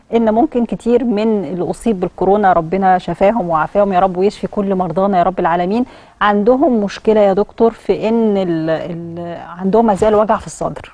ان ممكن كتير من اللي اصيب بالكورونا ربنا شفاهم وعافاهم يا رب ويشفي كل مرضانا يا رب العالمين عندهم مشكله يا دكتور في ان ال ال عندهم ما زال وجع في الصدر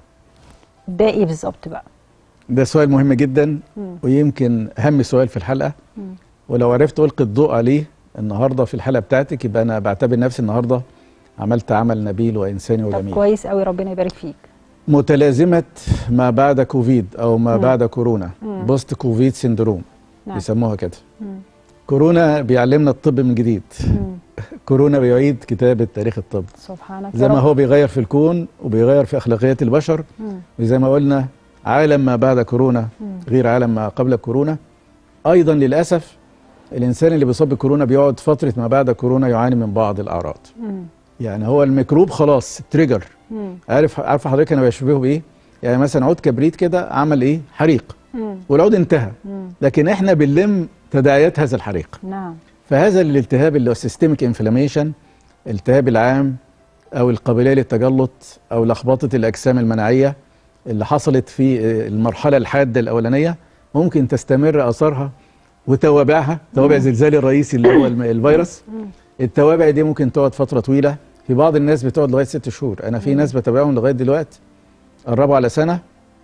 ده ايه بالظبط بقى ده سؤال مهم جدا مم. ويمكن اهم سؤال في الحلقه مم. ولو عرفت القي الضوء عليه النهارده في الحلقه بتاعتك يبقى انا بعتبر نفسي النهارده عملت عمل نبيل وانساني طب وجميل كويس قوي ربنا يبارك فيك متلازمه ما بعد كوفيد او ما مم. بعد كورونا مم. بوست كوفيد سيندروم نعم بيسموها كده مم. كورونا بيعلمنا الطب من جديد مم. كورونا بيعيد كتابه تاريخ الطب سبحانك زي يا ما رب هو بيغير في الكون وبيغير في اخلاقيات البشر مم. وزي ما قلنا عالم ما بعد كورونا مم. غير عالم ما قبل كورونا ايضا للاسف الانسان اللي بيصاب بكورونا بيقعد فتره ما بعد كورونا يعاني من بعض الاعراض مم. يعني هو الميكروب خلاص تريجر مم. عارف عارف حضرتك انا بشبهه بايه يعني مثلا عود كبريت كده عمل ايه حريق مم. والعود انتهى مم. لكن احنا بنلم تداعيات هذا الحريق نعم فهذا الالتهاب اللي هو سيستميك انفلاميشن الالتهاب العام او القابليه للتجلط او لخبطه الاجسام المناعيه اللي حصلت في المرحله الحاده الاولانيه ممكن تستمر اثارها وتوابعها توابع زلزال الرئيسي اللي هو الم- الفيروس مم. التوابع دي ممكن تقعد فتره طويله في بعض الناس بتقعد لغايه ست شهور انا في مم. ناس بتابعهم لغايه دلوقتي قربوا على سنه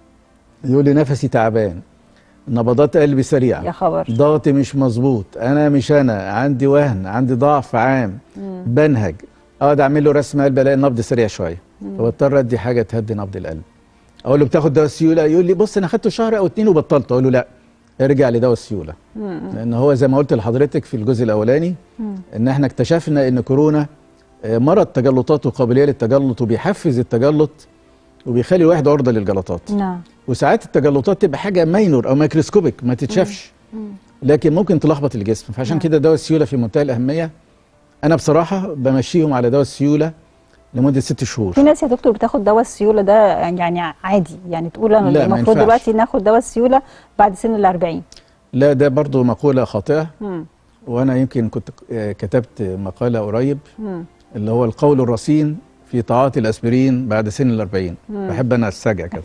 يقول لي نفسي تعبان نبضات قلبي سريعه يا خبر ضغطي مش مظبوط انا مش انا عندي وهن عندي ضعف عام مم. بنهج اقعد اعمل له رسم قلب الاقي النبض سريع شويه مم. فبضطر ادي حاجه تهدي نبض القلب اقول له بتاخد دواء السيوله يقول لي بص انا خدته شهر او اتنين وبطلت اقول له لا ارجع لدواء السيوله مم. لان هو زي ما قلت لحضرتك في الجزء الاولاني مم. ان احنا اكتشفنا ان كورونا آه، مرض تجلطات وقابليه للتجلط وبيحفز التجلط وبيخلي الواحد عرضه للجلطات نعم وساعات التجلطات تبقى حاجه ماينور او ميكروسكوبيك ما تتشافش مم. لكن ممكن تلخبط الجسم فعشان نعم. كده دواء السيوله في منتهى الاهميه انا بصراحه بمشيهم على دواء السيوله لمده ست شهور في ناس يا دكتور بتاخد دواء السيوله ده يعني عادي يعني تقول انا لا، ما المفروض ينفعش. دلوقتي ناخد دواء السيوله بعد سن ال 40 لا ده برضو مقوله خاطئه مم. وانا يمكن كنت آه، كتبت مقاله قريب مم. اللي هو القول الرصين في تعاطي الاسبرين بعد سن الأربعين مم. بحب انا استرجع كده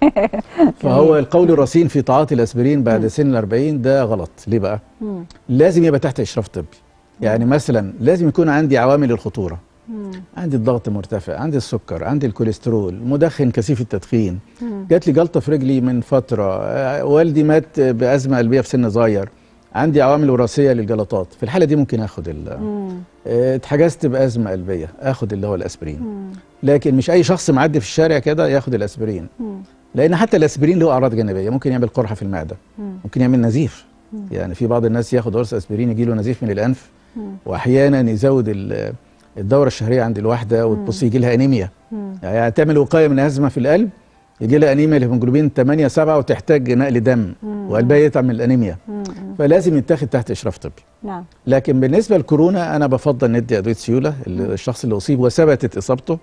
فهو القول الرصين في تعاطي الاسبرين بعد مم. سن الأربعين ده غلط ليه بقى مم. لازم يبقى تحت اشراف طبي يعني مثلا لازم يكون عندي عوامل الخطوره مم. عندي الضغط مرتفع عندي السكر عندي الكوليسترول مدخن كثيف التدخين مم. جات لي جلطه في رجلي من فتره آه، والدي مات بازمه قلبيه في سن صغير عندي عوامل وراثيه للجلطات في الحاله دي ممكن اخد ال- مم. آه، اتحجزت بازمه قلبيه اخد اللي هو الاسبرين مم. لكن مش اي شخص معدي في الشارع كده ياخد الاسبرين مم. لان حتى الاسبرين له اعراض جانبيه ممكن يعمل قرحه في المعده مم. ممكن يعمل نزيف مم. يعني في بعض الناس ياخد قرص اسبرين يجي له نزيف من الانف مم. واحيانا يزود ال- الدوره الشهريه عند الواحده وتبص يجي لها انيميا مم. يعني تعمل وقايه من ازمه في القلب يجي لها انيميا الهيموجلوبين 8 7 وتحتاج نقل دم مم. وقلبها يتعب من الانيميا مم. فلازم يتاخد تحت اشراف طبي نعم لكن بالنسبه للكورونا انا بفضل ندي ادويه سيوله اللي- الشخص اللي اصيب وثبتت اصابته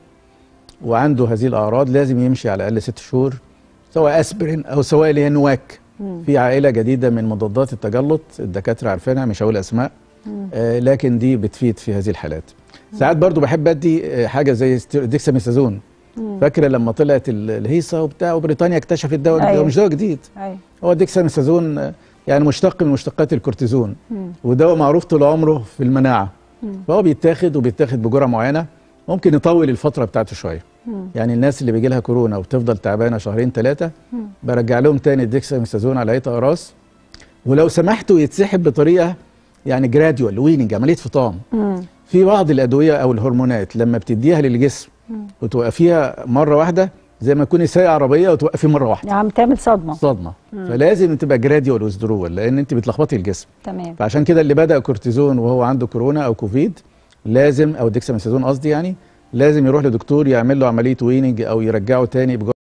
وعنده هذه الاعراض لازم يمشي على الاقل ست شهور سواء اسبرين او سواء اللي هي نواك مم. في عائله جديده من مضادات التجلط الدكاتره عارفينها مش هقول اسماء مم. آه لكن دي بتفيد في هذه الحالات ساعات برضو بحب ادي آه، حاجه زي ست- ديكساميثازون مم. فاكره لما طلعت ال- الهيصه وبتاع وبريطانيا اكتشفت دواء أيوة. أيوة. مش دواء جديد ايوه هو الديكساميثازون آه، يعني مشتق من مشتقات الكورتيزون مم. ودواء معروف طول عمره في المناعه مم. فهو بيتاخد وبيتاخد بجرعه معينه ممكن يطول الفتره بتاعته شويه مم. يعني الناس اللي بيجي لها كورونا وبتفضل تعبانه شهرين ثلاثه مم. برجع لهم تاني الديكساميثازون على هيئه اقراص ولو سمحتوا يتسحب بطريقه يعني جراديوال ويننج عمليه فطام مم. في بعض الادويه او الهرمونات لما بتديها للجسم مم. وتوقفيها مره واحده زي ما تكوني سايق عربيه وتوقفي مره واحده يعني تعمل صدمه صدمه مم. فلازم تبقى جراديوال وذرول لان انت بتلخبطي الجسم تمام فعشان كده اللي بدا كورتيزون وهو عنده كورونا او كوفيد لازم او ديكساميثازون قصدي يعني لازم يروح لدكتور يعمل له عمليه ويننج او يرجعه تاني بجرعه